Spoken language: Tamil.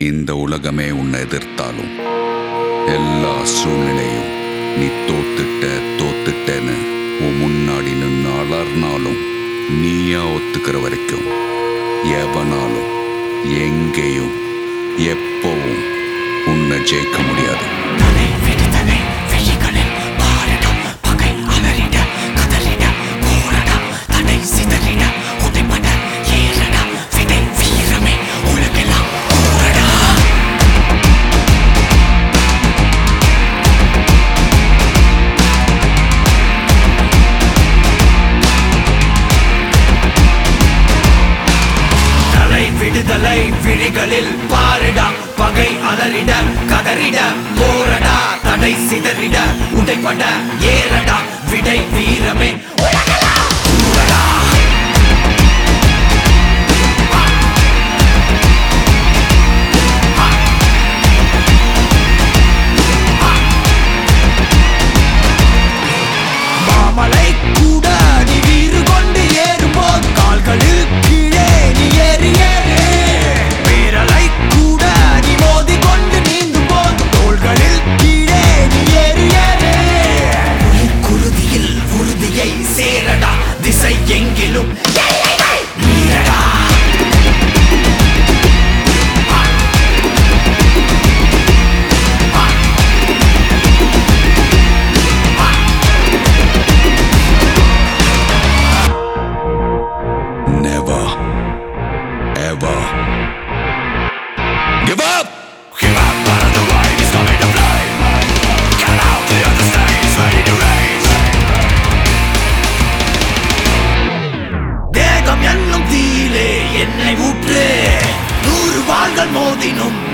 இந்த உலகமே உன்னை எதிர்த்தாலும் எல்லா சூழ்நிலையும் நீ தோத்துட்ட தோத்துட்டேன்னு உன் முன்னாடி நின்று அலர்னாலும் நீயா ஒத்துக்கிற வரைக்கும் எவனாலும் எங்கேயும் எப்பவும் உன்னை ஜெயிக்க முடியாது தலை வெடித்தலை விழிகளில் பாரிடம் பகை அலறிட கதறிட போரட தடை சிதறிட உதைப்பட ஏறட விடை வீரமே உலகெல்லாம் போரடா தலை விடுதலை விழிகளில் பாரிட பகை அலறிட கதறிட போரடா தடை சிதறிட உடைப்பட ஏறடா விடை வீரமே உலகெல்லாம் ஊரடா மாமலை கூட நீ வீறு கொண்டு ஏறும்போது கால்களில் கீழே நீ ஏறி ஏறு பேரலை கூட நீ மோதி கொண்டு நீந்தும் போது தோள்களில் கீழே நீ ஏறி ஏறு குருதியில் உறுதியை சேரடா திசை எங்கிலும் எல்லைகள் மீறடா Never, ever give up. Give up out of the way, it's coming to play. Get out the other stage, ready to race. தேகம் என்னும் தீயிலே என்னை ஊற்று நூறு வாள்கள் மோதினும்